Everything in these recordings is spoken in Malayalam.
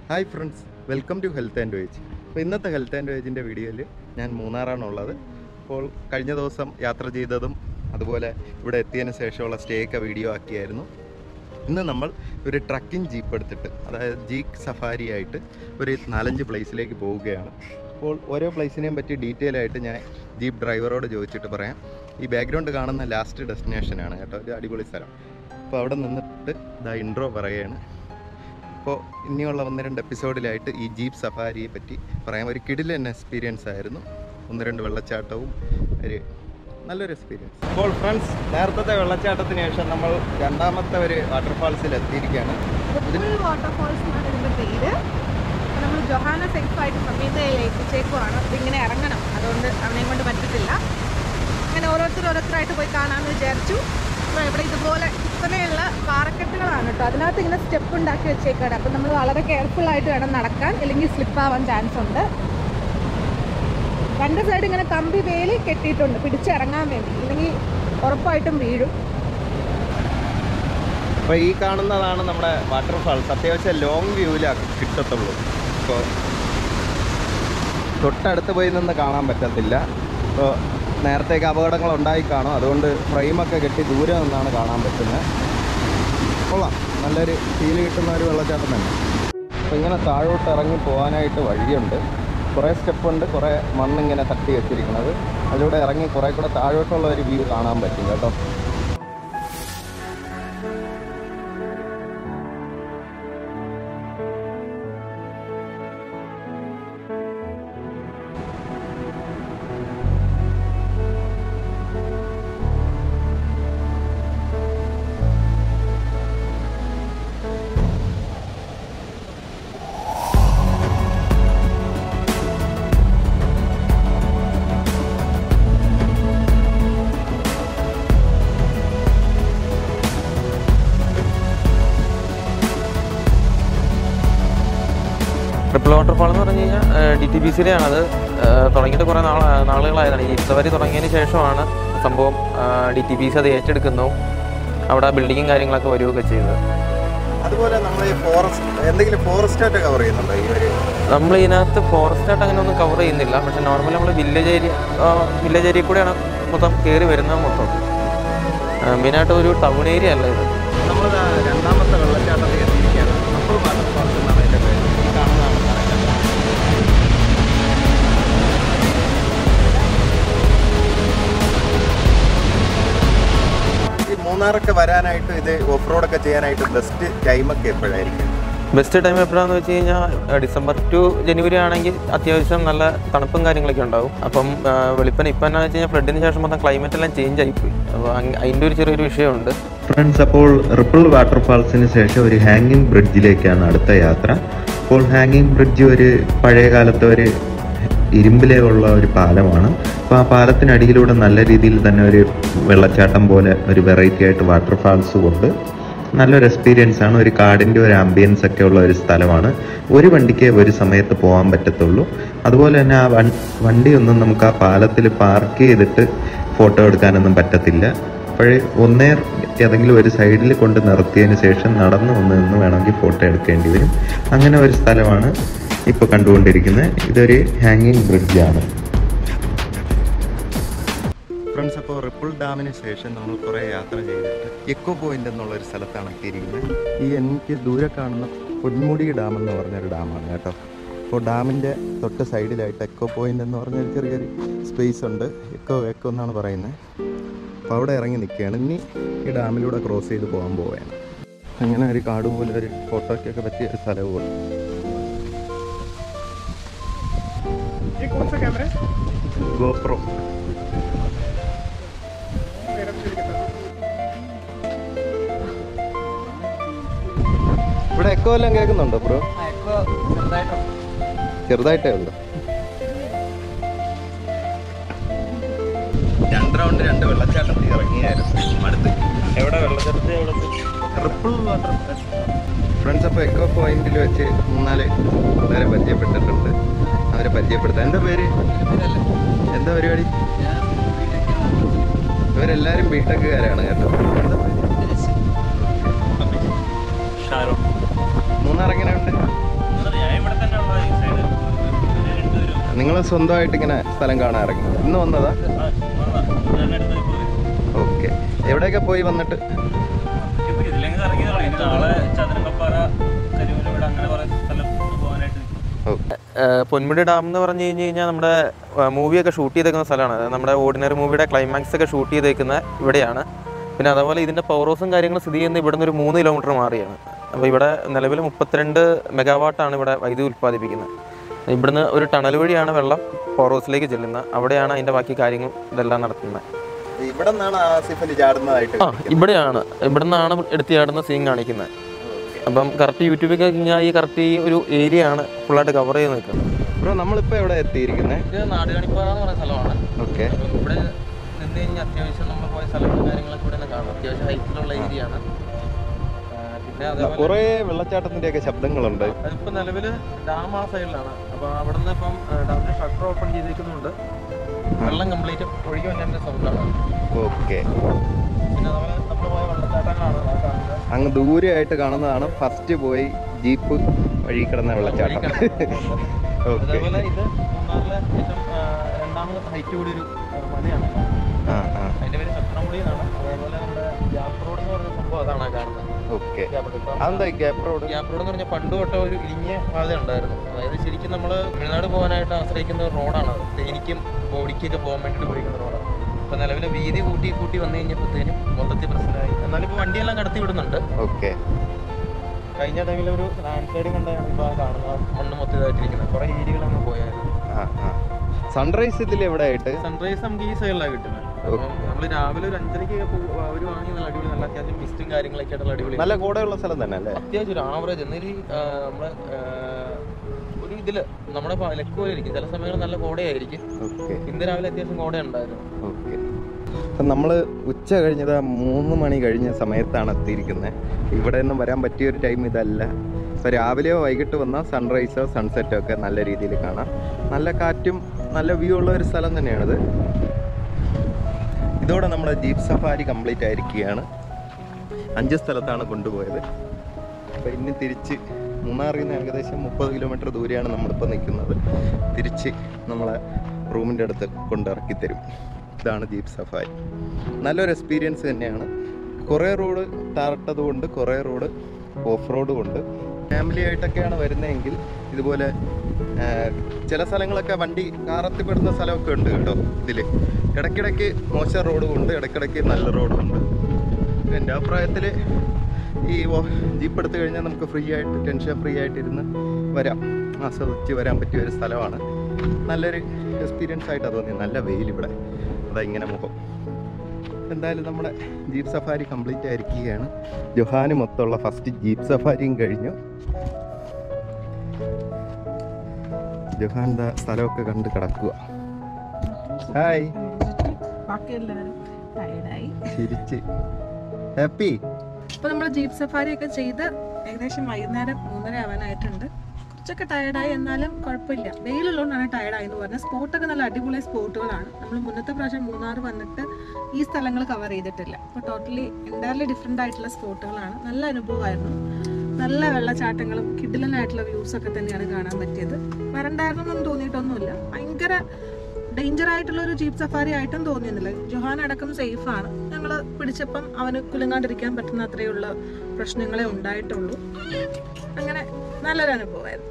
Hi friends welcome to health and veg അപ്പോൾ ഇന്നത്തെ ഹെൽത്ത് ആൻഡ് വേജിൻ്റെ വീഡിയോയിൽ ഞാൻ മൂന്നാറാണുള്ളത് അപ്പോൾ കഴിഞ്ഞ ദിവസം യാത്ര ചെയ്തതും അതുപോലെ ഇവിടെ എത്തിയതിന് ശേഷമുള്ള സ്റ്റേ ഒക്കെ വീഡിയോ ആക്കിയായിരുന്നു ഇന്ന് നമ്മൾ ഒരു ട്രക്കിംഗ് ജീപ്പ് എടുത്തിട്ട് അതായത് ജീക്ക് സഫാരി ആയിട്ട് ഒരു നാലഞ്ച് പ്ലേസിലേക്ക് പോവുകയാണ് അപ്പോൾ ഓരോ പ്ലേസിനെയും പറ്റി ഡീറ്റെയിൽ ആയിട്ട് ഞാൻ ജീപ്പ് ഡ്രൈവറോട് ചോദിച്ചിട്ട് പറയാം ഈ ബാക്ക്ഗ്രൗണ്ട് കാണുന്ന ലാസ്റ്റ് ഡെസ്റ്റിനേഷനാണ് കേട്ടോ ഒരു അടിപൊളി സ്ഥലം അപ്പോൾ അവിടെ നിന്നിട്ട് ഇതാ ഇൻട്രോ പറയുകയാണ് അപ്പോൾ ഇനിയുള്ള ഒന്ന് രണ്ട് എപ്പിസോഡിലായിട്ട് ഈ ജീപ്പ് സഫാരിയെ പറ്റി പറയാം ഒരു കിടിലൻ എക്സ്പീരിയൻസ് ആയിരുന്നു ഒന്ന് രണ്ട് വെള്ളച്ചാട്ടവും ഒരു നല്ലൊരു എക്സ്പീരിയൻസ് അപ്പോൾ ഫ്രണ്ട്സ് നേരത്തെ വെള്ളച്ചാട്ടത്തിന് ശേഷം നമ്മൾ രണ്ടാമത്തെ ഒരു വാട്ടർഫാൾസിൽ എത്തിയിരിക്കുകയാണ് ഫുൾ വാട്ടർഫോൾസ് എന്നാണ് ഇതിൻ്റെ പേര് അപ്പോൾ നമ്മൾ ജൊഹാന സേഫായിട്ട് സമീതയിൽ ഏൽപ്പിച്ചേക്കുവാണ് ഇതിങ്ങനെ ഇറങ്ങണം അതുകൊണ്ട് അവനെയും കൊണ്ട് പറ്റത്തില്ല അങ്ങനെ ഓരോരുത്തർ ഓരോരുത്തരായിട്ട് പോയി കാണാമെന്ന് വിചാരിച്ചു അപ്പോൾ ഇവിടെ ഇതുപോലെ ഇത്രയുള്ള പാറക്കെട്ടുകളാണ് കേട്ടോ അതിനകത്ത് ഇങ്ങനെ സ്റ്റെപ്പ് ഉണ്ടാക്കി വെച്ചേക്കാണ് അപ്പോൾ നമ്മൾ വളരെ കെയർഫുൾ ആയിട്ട് വേണം നടക്കാൻ ഇല്ലെങ്കിൽ സ്ലിപ്പ് ആവാൻ ചാൻസ് ഉണ്ട് രണ്ട് സൈഡ് ഇങ്ങനെ കമ്പി വേലി കെട്ടിയിട്ടുണ്ട് പിടിച്ചിറങ്ങാൻ വേണ്ടി ഇല്ലെങ്കിൽ ഉറപ്പായിട്ടും വീഴും അപ്പോൾ ഈ കാണുന്നതാണ് നമ്മുടെ വാട്ടർഫാൾസ് അത്യാവശ്യം ലോങ് വ്യൂവിലാണ് കിട്ടത്തുള്ളൂ ഇപ്പോൾ തൊട്ടടുത്ത് പോയി നിന്ന് കാണാൻ പറ്റത്തില്ല ഇപ്പോൾ നേരത്തേക്ക് അപകടങ്ങൾ ഉണ്ടായി കാണും അതുകൊണ്ട് ഫ്രെയിമൊക്കെ കെട്ടി ദൂരെ നിന്നാണ് കാണാൻ പറ്റുന്നത് കൊള്ളാം നല്ലൊരു ഫീൽ കിട്ടുന്ന ഒരു വെള്ളച്ചാട്ടം തന്നെ അപ്പോൾ ഇങ്ങനെ താഴോട്ട് ഇറങ്ങി പോകാനായിട്ട് വഴിയുണ്ട് കുറേ സ്റ്റെപ്പ് ഉണ്ട് കുറേ മണ്ണിങ്ങനെ തട്ടി വെച്ചിരിക്കുന്നത് അതിലൂടെ ഇറങ്ങി കുറേ കൂടെ താഴോട്ടുള്ള ഒരു വ്യൂ കാണാൻ പറ്റും കേട്ടോ ട്രിപ്പിൾ വാട്ടർഫാൾ എന്ന് പറഞ്ഞു കഴിഞ്ഞാൽ ഡി ടി ബി സിയിലെ ആണത് തുടങ്ങിയിട്ട് കുറേ നാൾ നാളുകളായതാണ് ഈ ഇത്തവരി തുടങ്ങിയതിന് ശേഷമാണ് സംഭവം ഡി ടി ബി സി അത് ഏറ്റെടുക്കുന്നു അവിടെ ബിൽഡിങ്ങും കാര്യങ്ങളൊക്കെ വരികയൊക്കെ ചെയ്തത് അതുപോലെ നമ്മൾ ഈ ഫോറസ്റ്റ് എന്തെങ്കിലും ഫോറസ്റ്റ് ആയിട്ട് കവർ ചെയ്യുന്നുണ്ടോ ഈ ഒരു നമ്മൾ ഇതിനകത്ത് ഫോറസ്റ്റ് ആയിട്ട് അങ്ങനെ ഒന്നും കവർ ചെയ്യുന്നില്ല പക്ഷെ നോർമലി നമ്മൾ വില്ലേജ് ഏരിയ വില്ലേജ് ഏരിയ കൂടെയാണ് മൊത്തം കയറി വരുന്നത് മൊത്തം മെയിനായിട്ട് ഒരു ടൗൺ ഏരിയ അല്ല ഇത് നമ്മൾ രണ്ടാമത്തെ വെള്ളച്ചാട്ടത്തിൽ എത്തിയിരിക്കുകയാണ് അപ്പോൾ വാട്ടർഫാൾസ് എന്നാണ് അതിൻ്റെ പേര് ഈ കാണുന്നതാണ് വെള്ളച്ചാട്ടം ഈ മൂന്നാറൊക്കെ വരാനായിട്ട് ഇത് ഓഫ് റോഡൊക്കെ ചെയ്യാനായിട്ട് ബെസ്റ്റ് ടൈമൊക്കെ എപ്പോഴായിരിക്കും ബെസ്റ്റ് ടൈം എപ്പോഴാണെന്ന് വെച്ച് കഴിഞ്ഞാൽ ഡിസംബർ ടു ജനുവരി ആണെങ്കിൽ അത്യാവശ്യം നല്ല തണുപ്പും കാര്യങ്ങളൊക്കെ ഉണ്ടാവും അപ്പം ആ, വെളുപ്പിന് ഇപ്പം എന്നാന്ന് വെച്ച് കഴിഞ്ഞാൽ ഫ്ലഡിന് ശേഷം മൊത്തം ക്ലൈമറ്റ് എല്ലാം ചേഞ്ച് ആയിപ്പോയി അപ്പോൾ അതിൻ്റെ ഒരു ചെറിയൊരു വിഷയമുണ്ട് ഫ്രണ്ട്സ് അപ്പോൾ റിപ്പിൾ വാട്ടർഫാൾസിന് ശേഷം ഒരു ഹാങ്ങിങ് ബ്രിഡ്ജിലേക്കാണ് അടുത്ത യാത്ര അപ്പോൾ ഹാങ്ങിങ് ബ്രിഡ്ജ് ഒരു പഴയ കാലത്തെ ഒരു ഇരുമ്പിലേ ഉള്ള ഒരു പാലമാണ് അപ്പോൾ ആ പാലത്തിനടിയിലൂടെ നല്ല രീതിയിൽ തന്നെ ഒരു വെള്ളച്ചാട്ടം പോലെ ഒരു വെറൈറ്റി ആയിട്ട് വാട്ടർഫാൾസ് കൊണ്ട് നല്ലൊരു എക്സ്പീരിയൻസ് ആണ് ഒരു കാടിൻ്റെ ഒരു ആംബിയൻസ് ഒക്കെ ഉള്ള ഒരു സ്ഥലമാണ് ഒരു വണ്ടിക്ക് ഒരു സമയത്ത് പോകാൻ പറ്റത്തുള്ളൂ അതുപോലെ തന്നെ ആ വൺ വണ്ടിയൊന്നും നമുക്ക് ആ പാലത്തിൽ പാർക്ക് ചെയ്തിട്ട് ഫോട്ടോ എടുക്കാനൊന്നും പറ്റത്തില്ല അപ്പോഴേ ഒന്നേ ഏതെങ്കിലും ഒരു സൈഡിൽ കൊണ്ട് നിർത്തിയതിന് ശേഷം നടന്നു വന്ന് നിന്ന് വേണമെങ്കിൽ ഫോട്ടോ എടുക്കേണ്ടി വരും അങ്ങനെ ഒരു സ്ഥലമാണ് ഇപ്പോൾ കണ്ടുകൊണ്ടിരിക്കുന്നത് ഇതൊരു ഹാങ്ങിങ് ബ്രിഡ്ജാണ് ഫ്രണ്ട്സ് അപ്പോൾ റിപ്പിൾ ഡാമിന് ശേഷം നമ്മൾ കുറേ യാത്ര ചെയ്തിട്ട് എക്കോ പോയിന്റ് എന്നുള്ള ഒരു സ്ഥലത്താണ് എത്തിയിരിക്കുന്നത് ഈ എനിക്ക് ദൂരെ കാണുന്ന പൊന്മുടി ഡാം എന്ന് പറഞ്ഞൊരു ഡാമാണ് കേട്ടോ അപ്പോൾ ഡാമിൻ്റെ തൊട്ട് സൈഡിലായിട്ട് എക്കോ പോയിന്റ് എന്ന് പറഞ്ഞൊരു ചെറിയൊരു സ്പേസ് ഉണ്ട് എക്കോ എക്കോ എന്നാണ് പറയുന്നത് അപ്പോൾ അവിടെ ഇറങ്ങി നിൽക്കുകയാണ് ഇനി ഈ ഡാമിലൂടെ ക്രോസ് ചെയ്ത് പോകാൻ പോവുകയാണ് അങ്ങനെ ഒരു കാട് പോലെ ഒരു ഫോട്ടോയ്ക്കൊക്കെ പറ്റിയ ഒരു സ്ഥലവും ഗോപ്രോ ഇവിടെ എക്കോ എല്ലാം കേൾക്കുന്നുണ്ടോ ബ്രോ ചെറുതായിട്ടേ ഉള്ളൂ രണ്ട് റൗണ്ട് രണ്ട് വെള്ളച്ചാട്ടത്തിൽ ഇറങ്ങിയായിരുന്നു അടുത്ത് എവിടെ വെള്ളച്ചാട്ടത്തിൽ എവിടെ ട്രിപ്പിൾ വാട്ടർ ഫ്രണ്ട്സ് അപ്പോൾ എക്കോ പോയിന്റിൽ വെച്ച് മൂന്നാല് പിള്ളേരെ പരിചയപ്പെട്ടിട്ടുണ്ട് അവരെ പരിചയപ്പെടുത്താം എന്താ പേര് എന്താ പരിപാടി ഇവരെല്ലാരും ബിടെക്കുകാരാണ് കേട്ടോ എന്താ പേര്? ഷാരോ മൂന്നാർ എങ്ങനെയുണ്ട് മൂന്നാർ സ്വന്തമായിട്ട് ഇങ്ങനെ സ്ഥലം കാണാൻ ഇറങ്ങി ഇന്ന് വന്നതാ ഓക്കെ എവിടെയൊക്കെ പോയി വന്നിട്ട് ഇതില്ലെങ്കിൽ ഇറങ്ങിയതാണ് ഇനി നാളെ ചതുരംഗപ്പാറ കരുവലവിടെ അങ്ങനെ കുറെ സ്ഥലം പോകാനായിട്ട് ഓക്കെ ഏഹ് പൊന്മുടി ഡാം എന്ന് പറഞ്ഞു കഴിഞ്ഞ് കഴിഞ്ഞാൽ നമ്മുടെ മൂവിയൊക്കെ ഷൂട്ട് ചെയ്തേക്കുന്ന സ്ഥലമാണ് അതായത് നമ്മുടെ ഓർഡിനറി മൂവിയുടെ ക്ലൈമാക്സ് ഒക്കെ ഷൂട്ട് ചെയ്തേക്കുന്ന ഇവിടെയാണ് പിന്നെ അതേപോലെ ഇതിൻ്റെ പവർ ഹൗസും കാര്യങ്ങളും സ്ഥിതി ചെയ്യുന്നത് ഇവിടുന്ന് ഒരു മൂന്ന് കിലോമീറ്റർ മാറിയാണ് അപ്പോൾ ഇവിടെ നിലവിൽ മുപ്പത്തിരണ്ട് മെഗാവാട്ടാണ് ഇവിടെ വൈദ്യുതി ഉൽപ്പാദിപ്പിക്കുന്നത് ഇവിടുന്ന് ഒരു ടണൽ വഴിയാണ് വെള്ളം പവർ ഹൗസിലേക്ക് ചെല്ലുന്നത് അവിടെയാണ് അതിൻ്റെ ബാക്കി കാര്യങ്ങൾ ഇതെല്ലാം നടത്തുന്നത് ഇവിടെ നിന്നാണ് ആസിഫ് അലി ചാടുന്നതായിട്ട് ആ ഇവിടെയാണ് ഇവിടുന്നാണ് എടുത്ത് ചാടുന്ന സീൻ കാണിക്കുന്നത് അപ്പം കറക്റ്റ് യൂട്യൂബിൽ കഴിഞ്ഞാൽ ഈ കറക്റ്റ് ഈ ഒരു ഏരിയ ആണ് ഫുള്ളായിട്ട് കവർ ചെയ്ത് നിൽക്കുന്നത് ബ്രോ നമ്മളിപ്പോൾ എവിടെ എത്തിയിരിക്കുന്നത് ഇത് നാടുകാണിപ്പാറ എന്ന് പറയുന്ന സ്ഥലമാണ് ഓക്കെ അപ്പം ഇവിടെ നിന്ന് കഴിഞ്ഞാൽ അത്യാവശ്യം നമ്മൾ പോയ സ്ഥലങ്ങളും കാര്യങ്ങളൊക്കെ ഇവിടെ നിന്ന് കാണാം അത്യാവശ്യം ഹൈറ്റിലുള്ള ഏരിയ ആണ് ആ, പിന്നെ അതേപോലെ കുറേ വെള്ളച്ചാട്ടത്തിന്റെ ഒക്കെ ശബ്ദങ്ങളുണ്ട് അതിപ്പോൾ നിലവിൽ ഡാം ആ സൈഡിലാണ് അപ്പോൾ അവിടെ നിന്ന് ഇപ്പം ഡാമിൻ്റെ ഷട്ടർ ഓപ്പൺ ചെയ്തിരിക്കുന്നുണ്ട് വെള്ളം കംപ്ലീറ്റ് ഒഴുകി വന്നതിൻ്റെ സൗണ്ടാണ് ഓക്കെ പിന്നെ അതുപോലെ നമ്മൾ പോയ വെള്ളച്ചാട്ടങ്ങളാണ് ആ കാണുന്നത് അങ്ങ് ദൂരെയായിട്ട് കാണുന്നതാണ് ഫസ്റ്റ് പോയി ജീപ്പ് വഴി കിടന്ന വെള്ളച്ചാട്ടം ഓക്കെ അതേപോലെ ഇത് മൂന്നാറിലെ ഏറ്റവും ആ, രണ്ടാമത്തെ ഹൈറ്റ് കൂടി ഒരു ആ, മലയാണ് ആ ആ അതിന്റെ പേര് ചത്രമുടി എന്നാണ് അതേപോലെ നമ്മുടെ ഗ്യാപ്പ് റോഡ് എന്ന് പറഞ്ഞ സംഭവം അതാണ് ആ കാണുന്നത് ഓക്കെ ഗ്യാപ്പ് റോഡ്. ഇപ്പം അതെന്താ ഗ്യാപ്പ് റോഡ് ഗ്യാപ്പ് റോഡ് എന്ന് പറഞ്ഞാൽ പണ്ട് തൊട്ട ഒരു ഇലിഞ്ഞ പാത ഉണ്ടായിരുന്നു അതായത് ശരിക്കും നമ്മൾ തമിഴ്നാട് പോകാനായിട്ട് ആശ്രയിക്കുന്ന ഒരു റോഡാണ് അത് തേനിക്കും ബോഡിക്കൊക്കെ പോകാൻ വേണ്ടിയിട്ട് ഉപയോഗിക്കുന്ന റോഡാണ് ഇപ്പൊ നിലവിലെ വീതി കൂട്ടി കൂട്ടി വന്നു കഴിഞ്ഞപ്പോഴത്തേനും മൊത്തത്തിൽ പ്രശ്നമായി എന്നാലും ഇപ്പോൾ വണ്ടിയെല്ലാം കടത്തി വിടുന്നുണ്ട് ഓക്കെ കഴിഞ്ഞ ടൈമിൽ ഒരു ലാൻഡ് സ്ലൈഡിങ് ഉണ്ടായാണ് ഇപ്പോൾ ആ കാണുന്നത് മണ്ണ് മൊത്തം ഇതായിട്ടിരിക്കുന്നത് കുറേ ഏരിയകളങ്ങ് പോയായിരുന്നു ആ ആ സൺറൈസ് ഇതിൽ എവിടെ ആയിട്ട് സൺറൈസ് നമുക്ക് ഈ സൈഡിലാണ് കിട്ടുന്നത് അപ്പം നമ്മൾ രാവിലെ ഒരു അഞ്ചരയ്ക്ക് അവർ വാങ്ങി നല്ല അടിപൊളി നല്ല അത്യാവശ്യം മിസ്റ്റും കാര്യങ്ങളൊക്കെ ആയിട്ടുള്ള അടിപൊളി നല്ല കൂടെയുള്ള സ്ഥലം തന്നെ അല്ലേ അത്യാവശ്യം ഒരു ആവറേജ് എന്നൊരു നമ്മളെ ആ, ഒരു ഇതില് നമ്മുടെ ലക്ക് പോലെ ഇരിക്കും ചില സമയങ്ങളിൽ നല്ല കോടയായിരിക്കും ഓക്കെ ഇന്ന് രാവിലെ അത്യാവശ്യം കോട ഉണ്ടായിരുന്നു ഓക്കെ അപ്പം നമ്മൾ ഉച്ച കഴിഞ്ഞത് മൂന്ന് മണി കഴിഞ്ഞ സമയത്താണ് എത്തിയിരിക്കുന്നത് ഇവിടെ നിന്നും വരാൻ പറ്റിയ ഒരു ടൈം ഇതല്ല ഇപ്പോൾ രാവിലെയോ വൈകിട്ട് വന്നാൽ സൺറൈസോ സൺസെറ്റോ ഒക്കെ നല്ല രീതിയിൽ കാണാം നല്ല കാറ്റും നല്ല വ്യൂ ഉള്ള ഒരു സ്ഥലം തന്നെയാണിത് ഇതോടെ നമ്മുടെ ജീപ്പ് സഫാരി കംപ്ലീറ്റ് ആയിരിക്കുകയാണ് അഞ്ച് സ്ഥലത്താണ് കൊണ്ടുപോയത് അപ്പോൾ ഇനി തിരിച്ച് മൂന്നാറിൽ നിന്ന് ഏകദേശം മുപ്പത് കിലോമീറ്റർ ദൂരെയാണ് നമ്മളിപ്പോൾ നിൽക്കുന്നത് തിരിച്ച് നമ്മളെ റൂമിൻ്റെ അടുത്ത് കൊണ്ടിറക്കി തരും ഇതാണ് ജീപ്പ് സഫാരി നല്ലൊരു എക്സ്പീരിയൻസ് തന്നെയാണ് കുറേ റോഡ് ടാറിട്ടത് കൊണ്ട് കുറേ റോഡ് ഓഫ് റോഡും ഉണ്ട് ഫാമിലി ആയിട്ടൊക്കെയാണ് വരുന്നതെങ്കിൽ ഇതുപോലെ ആ, ചില സ്ഥലങ്ങളൊക്കെ വണ്ടി കാറത്തിപ്പെടുന്ന സ്ഥലമൊക്കെ ഉണ്ട് കേട്ടോ ഇതിൽ ഇടയ്ക്കിടയ്ക്ക് മോശം റോഡും ഉണ്ട് ഇടയ്ക്കിടയ്ക്ക് നല്ല റോഡും ഉണ്ട് എൻ്റെ അഭിപ്രായത്തിൽ ഈ ഓ- ജീപ്പ് എടുത്തു കഴിഞ്ഞാൽ നമുക്ക് ഫ്രീ ആയിട്ട് ടെൻഷൻ ഫ്രീ ആയിട്ട് ഇരുന്ന് വരാം ആസ്വദിച്ച് വരാൻ പറ്റിയ ഒരു സ്ഥലമാണ് നല്ലൊരു എക്സ്പീരിയൻസ് ആയിട്ടാണ് തോന്നിയത് നല്ല വെയിൽ ഇവിടെ അതാ ഇങ്ങനെ മുഖം എന്തായാലും നമ്മുടെ ജീപ്പ് സഫാരി കംപ്ലീറ്റ് ആയിരിക്കുകയാണ് ജൊഹാന് മൊത്തമുള്ള ഫസ്റ്റ് ജീപ്പ് സഫാരിയും കഴിഞ്ഞു ജൊഹാൻ്റെ സ്ഥലമൊക്കെ കണ്ട് കിടക്കുക ഹായ് ബാക്കി എല്ലാവരും ടയർഡായി ചിരിച്ച് ഹാപ്പി അപ്പോൾ നമ്മൾ ജീപ്പ് സഫാരി ഒക്കെ ചെയ്ത് ഏകദേശം വൈകുന്നേരം മൂന്നര ആവാനായിട്ടുണ്ട് കുറച്ചൊക്കെ ടയർഡായി എന്നാലും കുഴപ്പമില്ല വെയിലുള്ളതുകൊണ്ടാണ് ടയർഡായി എന്ന് പറഞ്ഞാൽ സ്പോട്ടൊക്കെ നല്ല അടിപൊളി സ്പോട്ടുകളാണ് നമ്മൾ മുന്നത്തെ പ്രാവശ്യം മൂന്നാർ വന്നിട്ട് ഈ സ്ഥലങ്ങൾ കവർ ചെയ്തിട്ടില്ല അപ്പോൾ ടോട്ടലി എൻറ്റയർലി ഡിഫറെൻ്റ് ആയിട്ടുള്ള സ്പോട്ടുകളാണ് നല്ല അനുഭവമായിരുന്നു നല്ല വെള്ളച്ചാട്ടങ്ങളും കിഡിലനായിട്ടുള്ള വ്യൂസ് ഒക്കെ തന്നെയാണ് കാണാൻ പറ്റിയത് വരണ്ടായിരുന്നൊന്നും തോന്നിയിട്ടൊന്നുമില്ല ഭയങ്കര ഡേഞ്ചർ ആയിട്ടുള്ള ഒരു ജീപ്പ് സഫാരി ആയിട്ടും തോന്നിയിരുന്നില്ല ജൊഹാൻ അടക്കം സേഫ് ആണ് ഞങ്ങൾ പിടിച്ചപ്പം അവന് കുലുങ്ങാണ്ടിരിക്കാൻ പറ്റുന്ന അത്രയുള്ള പ്രശ്നങ്ങളെ ഉണ്ടായിട്ടുള്ളൂ അങ്ങനെ നല്ലൊരു അനുഭവമായിരുന്നു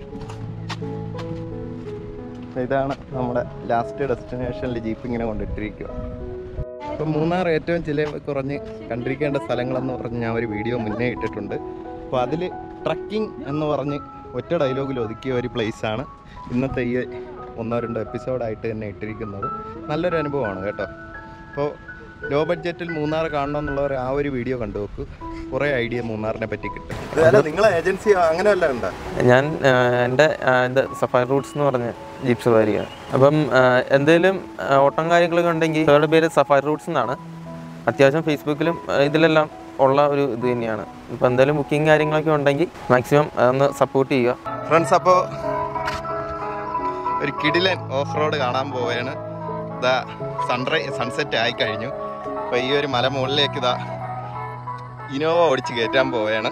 ഇതാണ് നമ്മുടെ ലാസ്റ്റ് ഡെസ്റ്റിനേഷനിൽ ജീപ്പ് ഇങ്ങനെ കൊണ്ടിട്ടിരിക്കുക ഇപ്പം മൂന്നാർ ഏറ്റവും ചിലവ് കുറഞ്ഞ് കണ്ടിരിക്കേണ്ട സ്ഥലങ്ങളെന്ന് പറഞ്ഞ് ഞാൻ ഒരു വീഡിയോ മുന്നേ ഇട്ടിട്ടുണ്ട് അപ്പോൾ അതിൽ ട്രക്കിംഗ് എന്ന് പറഞ്ഞ് ഒറ്റ ഡയലോഗിൽ ഒതുക്കിയ ഒരു പ്ലേസാണ് ഇന്നത്തെ ഈ ഒന്നോ രണ്ടോ എപ്പിസോഡായിട്ട് തന്നെ ഇട്ടിരിക്കുന്നത് നല്ലൊരു അനുഭവമാണ് കേട്ടോ അപ്പോൾ ലോ ബഡ്ജറ്റിൽ മൂന്നാർ കാണണം എന്നുള്ളവർ ആ ഒരു വീഡിയോ കണ്ടു നോക്കൂ കുറേ ഐഡിയ മൂന്നാറിനെ പറ്റി കിട്ടും അല്ല നിങ്ങളെ ഏജൻസി അങ്ങനെ വല്ല ഉണ്ടോ ഞാൻ ആ, എൻ്റെ ആ, എൻ്റെ സഫാരി റൂട്ട്സ് എന്ന് പറഞ്ഞ ജീപ്പ് സഫാരിയാണ് അപ്പം ആ, എന്തേലും ആ, ഓട്ടം കാര്യങ്ങളൊക്കെ ഉണ്ടെങ്കിൽ അവരുടെ പേര് സഫാരി റൂട്ട്സ് എന്നാണ് അത്യാവശ്യം ഫേസ്ബുക്കിലും ആ, ഇതിലെല്ലാം ഉള്ള ഒരു ഇത് തന്നെയാണ് ഇപ്പം എന്തെങ്കിലും ബുക്കിംഗ് കാര്യങ്ങളൊക്കെ ഉണ്ടെങ്കിൽ മാക്സിമം അതൊന്ന് സപ്പോർട്ട് ചെയ്യുക ഫ്രണ്ട്സ് അപ്പോൾ ഒരു കിടിലൻ ഓഫ് റോഡ് കാണാൻ പോവുകയാണ് ഇതാ സൺറൈ സൺസെറ്റ് ആയി കഴിഞ്ഞു അപ്പോൾ ഈ ഒരു മല മുകളിലേക്ക് ഇതാ ഇനോവ ഓടിച്ച് കയറ്റാൻ പോവുകയാണ്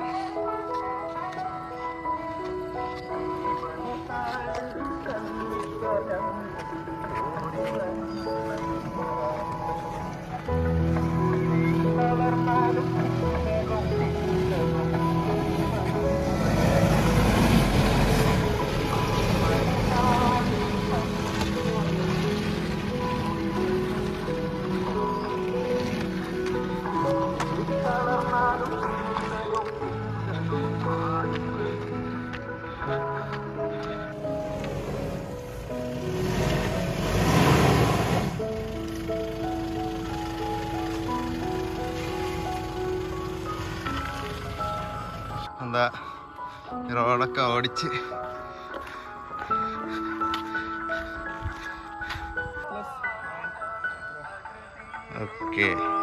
എന്താ ഈ റോഡൊക്കെ ഓടിച്ച് ഓക്കെ